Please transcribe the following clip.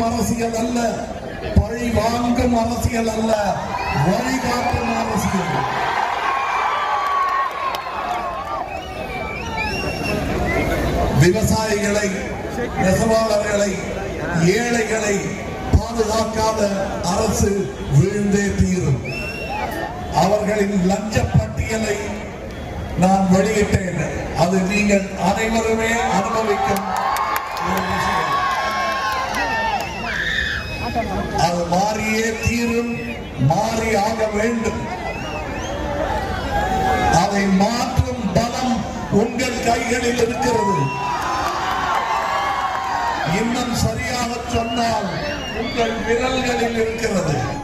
அரசியல் அல்ல பழி வாங்கும் அரசியல் அல்ல வழிகாட்டும் அரசியல் விவசாயிகளை நெசவாளர்களை ஏழைகளை பாதுகாக்காத அரசு வீழ்ந்தே தீரும் அவர்களின் லஞ்ச பட்டியலை நான் வெளியிட்டேன் அது நீங்கள் அனைவருமே அனுபவிக்கும் ஒரு விஷயம். அது மாறியே தீரும் மாறி ஆக வேண்டும் அதை மாற்றும் பலம் உங்கள் கைகளில் இருக்கிறது இன்னும் சரியாக சொன்னால் உங்கள் விரல்களில் இருக்கிறது